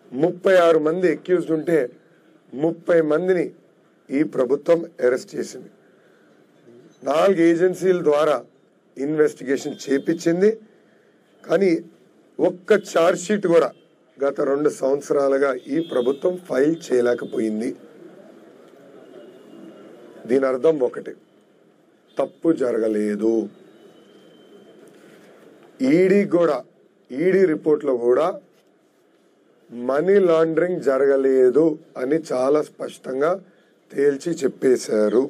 ముప్పై ఆరు మంది ఎక్యూజ్డ్ ఉంటే ముప్పై మందిని ఈ ప్రభుత్వం అరెస్ట్ చేసింది నాలుగు ఏజెన్సీల ద్వారా ఇన్వెస్టిగేషన్ చేపించింది కానీ ఒక్క ఛార్జ్ షీట్ కూడా గత రెండు సంవత్సరాలుగా ఈ ప్రభుత్వం ఫైల్ చేయలేకపోయింది దీని అర్థం ఒకటి తప్పు జరగలేదు ఈడీ కూడా ఈడీ రిపోర్ట్లో కూడా మనీ లాండరింగ్ జరగలేదు అని చాలా స్పష్టంగా తేల్చి చెప్పేశారు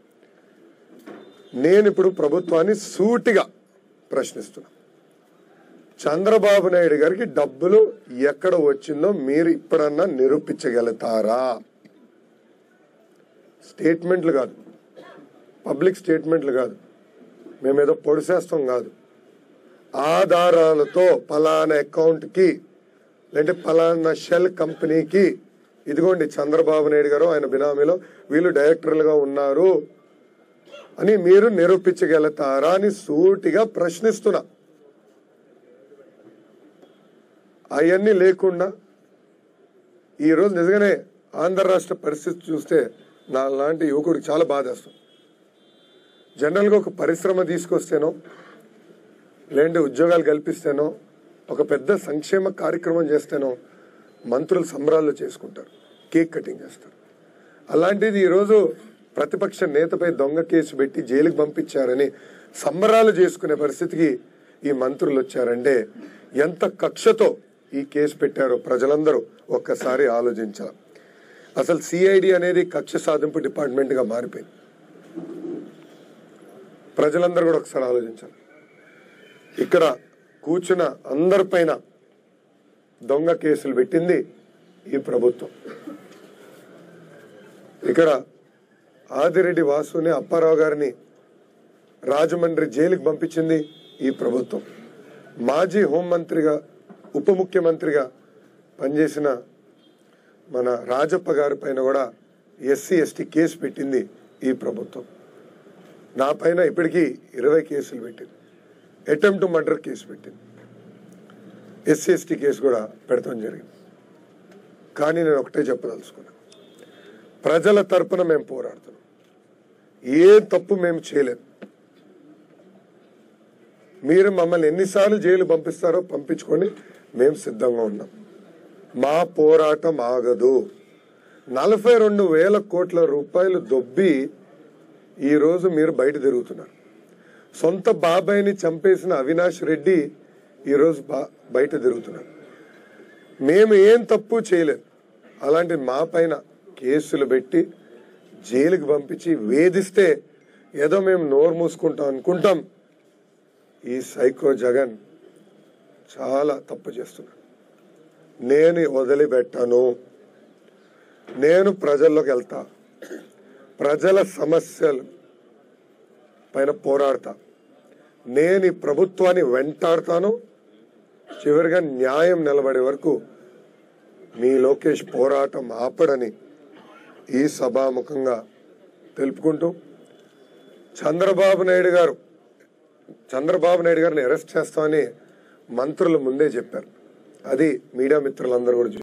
నేను ఇప్పుడు ప్రభుత్వాన్ని సూటిగా ప్రశ్నిస్తున్నా చంద్రబాబు నాయుడు గారికి డబ్బులు ఎక్కడ వచ్చిందో మీరు ఇప్పుడన్నా నిరూపించగలుగుతారా స్టేట్మెంట్లు కాదు పబ్లిక్ స్టేట్మెంట్లు కాదు మేమేదో పొడిసేస్తాం కాదు ఆధారాలతో పలానా అకౌంట్కి లేదంటే పలానా షెల్ కంపెనీకి ఇదిగోండి చంద్రబాబు నాయుడు గారు ఆయన బినామీలో వీళ్ళు డైరెక్టర్లుగా ఉన్నారు అని మీరు నిరూపించగలుగుతారా అని సూటిగా ప్రశ్నిస్తున్నా అవన్నీ లేకుండా ఈరోజు నిజంగానే ఆంధ్ర రాష్ట్ర పరిస్థితి చూస్తే నా లాంటి యువకుడికి చాలా బాధేస్తుంది జనరల్గా ఒక పరిశ్రమ తీసుకొస్తేనో లేదంటే ఉద్యోగాలు కల్పిస్తేనో ఒక పెద్ద సంక్షేమ కార్యక్రమం చేస్తేనో మంత్రులు సంబరాలు చేసుకుంటారు కేక్ కటింగ్ చేస్తారు అలాంటిది ఈరోజు ప్రతిపక్ష నేతపై దొంగ కేసు పెట్టి జైలుకి పంపించారని సంబరాలు చేసుకునే పరిస్థితికి ఈ మంత్రులు వచ్చారంటే ఎంత కక్షతో ఈ కేసు పెట్టారో ప్రజలందరూ ఒక్కసారి ఆలోచించాలి అసలు సిఐడి అనేది కక్ష సాధింపు డిపార్ట్మెంట్గా మారిపోయింది ప్రజలందరూ కూడా ఒకసారి ఆలోచించాలి ఇక్కడ కూర్చున్న అందరిపైన దొంగ కేసులు పెట్టింది ఈ ప్రభుత్వం ఇక్కడ ఆదిరెడ్డి వాసుని అప్పారావు గారిని రాజమండ్రి జైలుకి పంపించింది ఈ ప్రభుత్వం మాజీ హోంమంత్రిగా ఉప ముఖ్యమంత్రిగా పనిచేసిన మన రాజప్ప గారి పైన కూడా ఎస్సీ ఎస్టీ కేసు పెట్టింది ఈ ప్రభుత్వం నా పైన ఇప్పటికీ ఇరవై కేసులు పెట్టింది అటెంప్ట్ మర్డర్ కేసు పెట్టింది ఎస్సీ ఎస్టీ కేసు కూడా పెడతాం జరిగింది కానీ నేను ఒకటే చెప్పదలుచుకున్నా ప్రజల తరపున మేము పోరాడుతున్నాం ఏ తప్పు మేము చేయలేదు మీరు మమ్మల్ని ఎన్నిసార్లు జైలు పంపిస్తారో పంపించుకొని మేము సిద్ధంగా ఉన్నాం మా పోరాటం ఆగదు నలభై రెండు వేల కోట్ల రూపాయలు దొబ్బి ఈరోజు మీరు బయట తిరుగుతున్నారు సొంత బాబాయిని చంపేసిన అవినాష్ రెడ్డి ఈరోజు బా- బయట తిరుగుతున్నారు మేము ఏం తప్పు చేయలేదు అలాంటి మా పైన కేసులు పెట్టి జైలుకి పంపించి వేధిస్తే ఏదో మేము నోరు మూసుకుంటాం అనుకుంటాం ఈ సైకో జగన్ చాలా తప్పు చేస్తున్నాడు నేను వదిలిపెట్టను నేను ప్రజల్లోకి వెళ్తా ప్రజల సమస్యలు పైన పోరాడతా నేను ఈ ప్రభుత్వాన్ని వెంటాడుతాను చివరిగా న్యాయం నిలబడే వరకు మీ లోకేష్ పోరాటం ఆపడని ఈ సభాముఖంగా తెలుపుకుంటూ చంద్రబాబు నాయుడు గారు చంద్రబాబు నాయుడు గారిని అరెస్ట్ చేస్తామని మంత్రులు ముందే చెప్పారు అది మీడియా మిత్రులందరూ కూడా